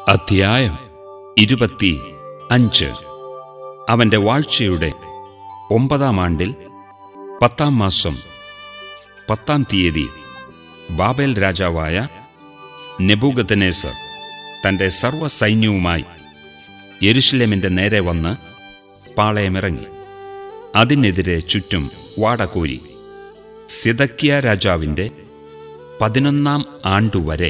അധ്യായം ഇരുപത്തി അഞ്ച് അവന്റെ വാഴ്ചയുടെ ഒമ്പതാം ആണ്ടിൽ പത്താം മാസം പത്താം തീയതി ബാബേൽ രാജാവായ നെബൂഗദ്നേസർ തന്റെ സർവ്വ സൈന്യവുമായി യെരുഷലേമിന്റെ നേരെ വന്ന് പാളയമിറങ്ങി അതിനെതിരെ ചുറ്റും വാടകോരി സിദക്കിയ രാജാവിന്റെ പതിനൊന്നാം ആണ്ടുവരെ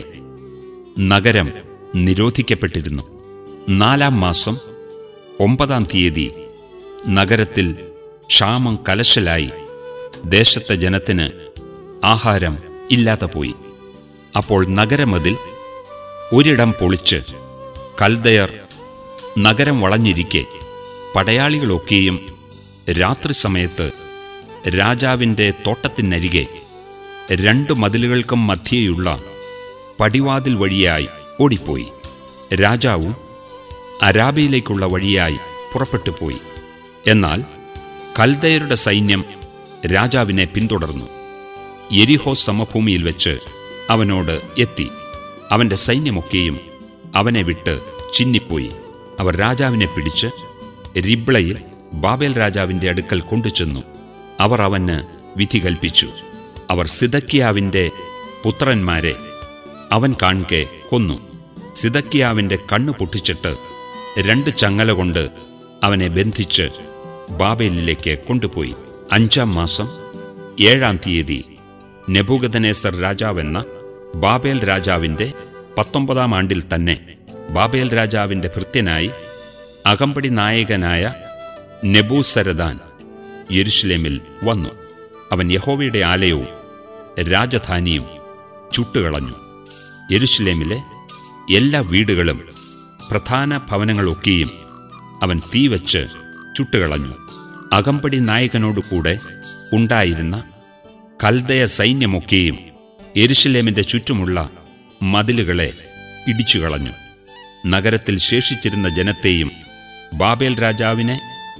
നഗരം നിരോധിക്കപ്പെട്ടിരുന്നു നാലാം മാസം ഒമ്പതാം തീയതി നഗരത്തിൽ ക്ഷാമം കലശലായി ദേശത്തെ ജനത്തിന് ആഹാരം ഇല്ലാതെ പോയി അപ്പോൾ നഗരമതിൽ ഒരിടം പൊളിച്ച് കൽദയർ നഗരം വളഞ്ഞിരിക്കെ പടയാളികളൊക്കെയും രാത്രി സമയത്ത് രാജാവിൻ്റെ തോട്ടത്തിനരികെ രണ്ടു മതിലുകൾക്കും മധ്യേയുള്ള പടിവാതിൽ വഴിയായി ഓടിപ്പോയി രാജാവും അരാബിയിലേക്കുള്ള വഴിയായി പുറപ്പെട്ടു പോയി എന്നാൽ കൽദയരുടെ സൈന്യം രാജാവിനെ പിന്തുടർന്നു എരിഹോ സമഭൂമിയിൽ വെച്ച് അവനോട് എത്തി അവന്റെ സൈന്യമൊക്കെയും അവനെ വിട്ട് ചിന്നിപ്പോയി അവർ രാജാവിനെ പിടിച്ച് റിബ്ളയിൽ ബാബേൽ രാജാവിന്റെ അടുക്കൽ കൊണ്ടുചെന്നു അവർ അവന് വിധി കൽപ്പിച്ചു അവർ സിദക്കിയാവിന്റെ പുത്രന്മാരെ അവൻ കാൺകെ കൊന്നു സിദക്കിയാവിന്റെ കണ്ണു പൊട്ടിച്ചിട്ട് രണ്ട് ചങ്ങല കൊണ്ട് അവനെ ബന്ധിച്ച് ബാബേലിലേക്ക് കൊണ്ടുപോയി അഞ്ചാം മാസം ഏഴാം തീയതി നെബൂഗദനേസർ രാജാവെന്ന ബാബേൽ രാജാവിന്റെ പത്തൊമ്പതാം ആണ്ടിൽ തന്നെ ബാബേൽ രാജാവിന്റെ ഭൃത്യനായി അകമ്പടി നായകനായ നെബൂസരദാൻ യെരുഷലേമിൽ വന്നു അവൻ യഹോവയുടെ ആലയവും രാജധാനിയും ചുട്ടുകളഞ്ഞു യെരുഷലേമിലെ എല്ലാ വീടുകളും പ്രധാന ഭവനങ്ങളൊക്കെയും അവൻ തീവച്ച് ചുട്ടുകളഞ്ഞു അകമ്പടി നായകനോടുകൂടെ ഉണ്ടായിരുന്ന കൽദയ സൈന്യമൊക്കെയും യെരുഷലേമിന്റെ ചുറ്റുമുള്ള മതിലുകളെ ഇടിച്ചുകളഞ്ഞു നഗരത്തിൽ ശേഷിച്ചിരുന്ന ജനത്തെയും ബാബേൽ രാജാവിനെ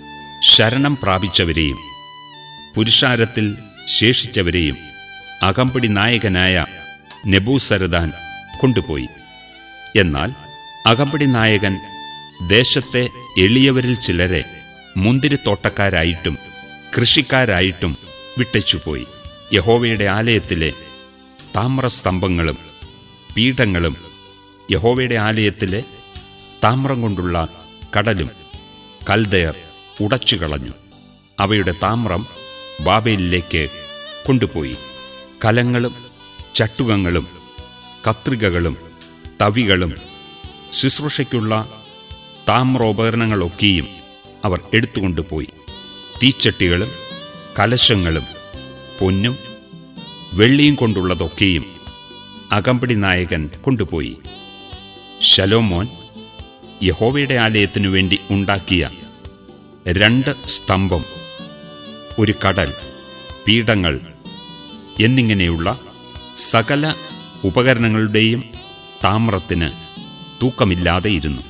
ശരണം പ്രാപിച്ചവരെയും പുരുഷാരത്തിൽ ശേഷിച്ചവരെയും അകമ്പടി നായകനായ നെബൂസരദാൻ കൊണ്ടുപോയി എന്നാൽ അകമ്പടി നായകൻ ദേശത്തെ എളിയവരിൽ ചിലരെ മുന്തിരിത്തോട്ടക്കാരായിട്ടും കൃഷിക്കാരായിട്ടും വിട്ടച്ചുപോയി യഹോവയുടെ ആലയത്തിലെ താമ്രസ്തംഭങ്ങളും പീഠങ്ങളും യഹോവയുടെ ആലയത്തിലെ താമ്രം കൊണ്ടുള്ള കടലും കൽദയർ ഉടച്ചു കളഞ്ഞു അവയുടെ താമ്രം ബാബേലിലേക്ക് കൊണ്ടുപോയി കലങ്ങളും ചട്ടുകങ്ങളും കത്രികകളും തവികളും ശുശ്രൂഷയ്ക്കുള്ള താമ്രോപകരണങ്ങളൊക്കെയും അവർ എടുത്തുകൊണ്ടുപോയി തീച്ചട്ടികളും കലശങ്ങളും പൊന്നും വെള്ളിയും കൊണ്ടുള്ളതൊക്കെയും അകമ്പടി നായകൻ കൊണ്ടുപോയി ശലോമോൻ യഹോവയുടെ ആലയത്തിനു വേണ്ടി ഉണ്ടാക്കിയ രണ്ട് സ്തംഭം ഒരു കടൽ പീഠങ്ങൾ എന്നിങ്ങനെയുള്ള സകല ഉപകരണങ്ങളുടെയും താമ്രത്തിന് തൂക്കമില്ലാതെ ഇരുന്നു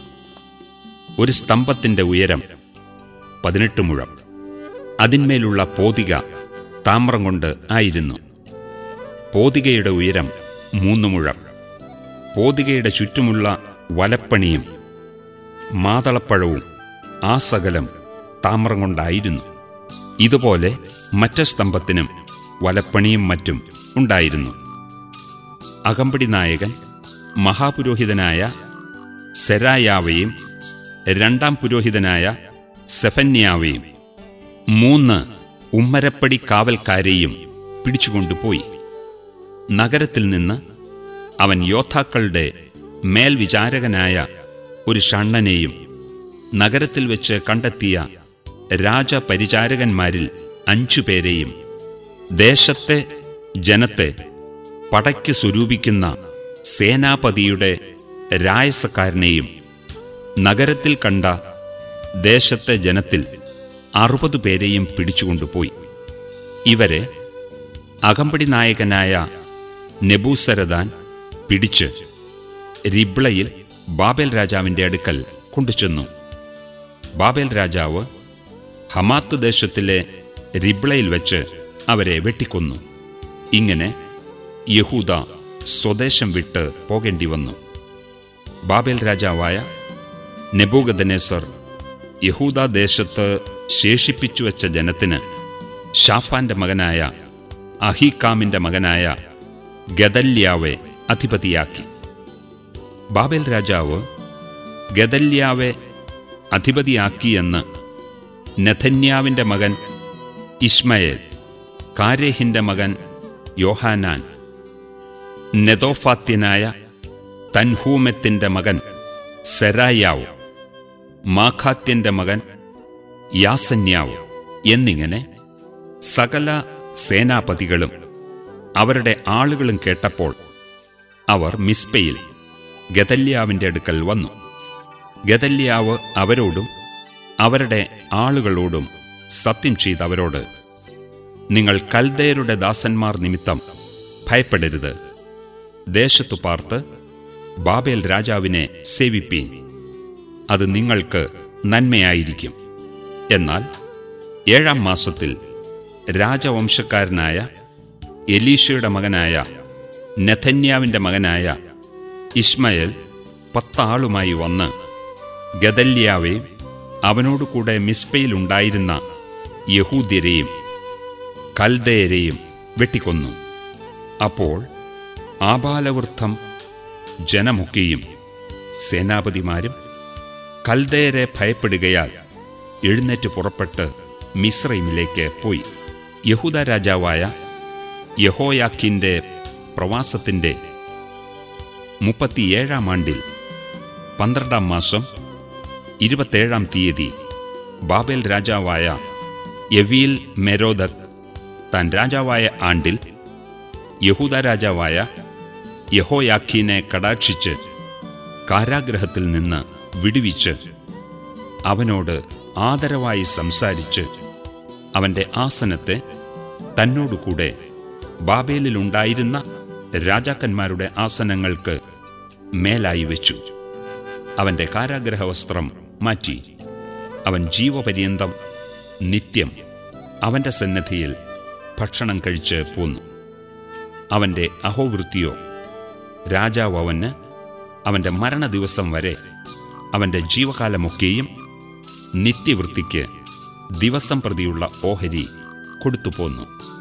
ഒരു സ്തംഭത്തിന്റെ ഉയരം പതിനെട്ട് മുഴം അതിന്മേലുള്ള പോതിക താമ്രം കൊണ്ട് ആയിരുന്നു പോതികയുടെ ഉയരം മൂന്ന് മുഴം പോതികയുടെ ചുറ്റുമുള്ള വലപ്പണിയും മാതളപ്പഴവും ആ സകലം താമ്രം കൊണ്ടായിരുന്നു ഇതുപോലെ മറ്റു സ്തംഭത്തിനും വലപ്പണിയും മറ്റും ഉണ്ടായിരുന്നു അകമ്പടി നായകൻ മഹാപുരോഹിതനായ സെരായാവയും രണ്ടാം പുരോഹിതനായ സെഫന്യാവയും മൂന്ന് ഉമ്മരപ്പടി കാവൽക്കാരെയും പിടിച്ചുകൊണ്ടുപോയി നഗരത്തിൽ നിന്ന് അവൻ യോദ്ധാക്കളുടെ മേൽവിചാരകനായ ഒരു ഷണ്ണനെയും നഗരത്തിൽ വെച്ച് കണ്ടെത്തിയ രാജപരിചാരകന്മാരിൽ അഞ്ചുപേരെയും ദേശത്തെ ജനത്തെ പടയ്ക്ക് സ്വരൂപിക്കുന്ന സേനാപതിയുടെ രായസക്കാരനെയും നഗരത്തിൽ കണ്ട ദേശത്തെ ജനത്തിൽ അറുപത് പേരെയും പിടിച്ചുകൊണ്ടുപോയി ഇവരെ അകമ്പടി നായകനായ നെബൂസരദാൻ പിടിച്ച് റിബ്ളയിൽ ബാബേൽ രാജാവിന്റെ അടുക്കൽ കൊണ്ടുചെന്നു ബാബേൽ രാജാവ് ഹമാത്ത് ദേശത്തിലെ റിബ്ളയിൽ വെച്ച് അവരെ വെട്ടിക്കൊന്നു ഇങ്ങനെ യഹൂദ സ്വദേശം വിട്ട് പോകേണ്ടി വന്നു ബാബേൽ രാജാവായ നെബൂഗദനേസർ യഹൂദാദേശത്ത് ശേഷിപ്പിച്ചു വച്ച ജനത്തിന് ഷാഫാന്റെ മകനായ അഹീക്കാമിന്റെ മകനായ ഗദല്യാവെ അധിപതിയാക്കി ബാബേൽ രാജാവ് ഗദല്യാവെ അധിപതിയാക്കിയെന്ന് നെഥന്യാവിന്റെ മകൻ ഇസ്മയേൽ കാരേഹിന്റെ മകൻ യോഹാനാൻ നെതോഫാത്യനായ തൻഹൂമെത്തിന്റെ മകൻ സെരായാവ് മാഖാത്യന്റെ മകൻ യാസന്യാവ് എന്നിങ്ങനെ സകല സേനാപതികളും അവരുടെ ആളുകളും കേട്ടപ്പോൾ അവർ മിസ്പയിൽ ഗദല്യാവിന്റെ അടുക്കൽ വന്നു ഗദല്യാവ് അവരോടും അവരുടെ ആളുകളോടും സത്യം ചെയ്ത് അവരോട് നിങ്ങൾ കൽദയരുടെ ദാസന്മാർ നിമിത്തം ഭയപ്പെടരുത് ദേശത്തു പാർത്ത് ബാബേൽ രാജാവിനെ സേവിപ്പീൻ അത് നിങ്ങൾക്ക് നന്മയായിരിക്കും എന്നാൽ ഏഴാം മാസത്തിൽ രാജവംശക്കാരനായ എലീഷയുടെ മകനായ നെഥന്യാവിന്റെ മകനായ ഇസ്മയേൽ പത്താളുമായി വന്ന് ഗദല്യാവെയും അവനോടുകൂടെ മിസ്പയിലുണ്ടായിരുന്ന യഹൂദ്യരെയും കൽദയരെയും വെട്ടിക്കൊന്നു അപ്പോൾ ആബാലവൃദ്ധം ജനമൊക്കെയും സേനാപതിമാരും കൽദയരെ ഭയപ്പെടുകയാൽ എഴുന്നേറ്റ് പുറപ്പെട്ട് മിസ്രൈമിലേക്ക് പോയി യഹൂദ രാജാവായ യഹോയാക്കിൻ്റെ പ്രവാസത്തിൻ്റെ മുപ്പത്തിയേഴാം ആണ്ടിൽ പന്ത്രണ്ടാം മാസം ഇരുപത്തേഴാം തീയതി ബാബേൽ രാജാവായ യവീൽ മെരോദക് താൻ രാജാവായ ആണ്ടിൽ യഹൂദ രാജാവായ യഹോയാഖീനെ കടാക്ഷിച്ച് കാരാഗ്രഹത്തിൽ നിന്ന് വിടുവിച്ച് അവനോട് ആദരവായി സംസാരിച്ച് അവന്റെ ആസനത്തെ തന്നോടുകൂടെ ബാബേലിലുണ്ടായിരുന്ന രാജാക്കന്മാരുടെ ആസനങ്ങൾക്ക് മേലായി വെച്ചു അവന്റെ കാരാഗ്രഹ വസ്ത്രം മാറ്റി അവൻ ജീവപര്യന്തം നിത്യം അവന്റെ സന്നദ്ധിയിൽ ഭക്ഷണം കഴിച്ച് പോന്നു അവന്റെ അഹോവൃത്തിയോ രാജാവ് അവന് അവന്റെ മരണദിവസം വരെ അവന്റെ ജീവകാലമൊക്കെയും നിത്യവൃത്തിക്ക് ദിവസം പ്രതിയുള്ള ഓഹരി കൊടുത്തുപോന്നു